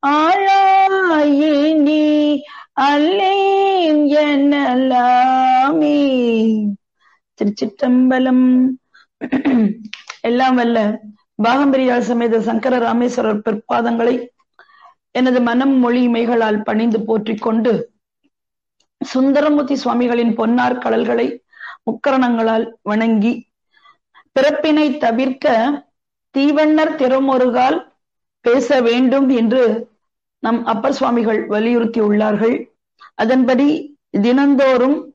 ஆளாயினி அல்லேன் எனலாமே திருச்சிற்றம்பலம் எல்லாம் வல்ல பாகம்பரியால் சமேத சங்கர ராமேஸ்வரர் பிற்பாதங்களை எனது மனம் மொழி மெய்களால் பணிந்து போற்றிக் கொண்டு சுந்தரமூர்த்தி சுவாமிகளின் பொன்னார் கடல்களை முக்கரணங்களால் வணங்கி பிறப்பினை தவிர்க்க தீவண்ணர் திறமொருகால் பேச வேண்டும் என்று நம் அப்பர் சுவாமிகள் வலியுறுத்தி உள்ளார்கள் அதன்படி தினந்தோறும்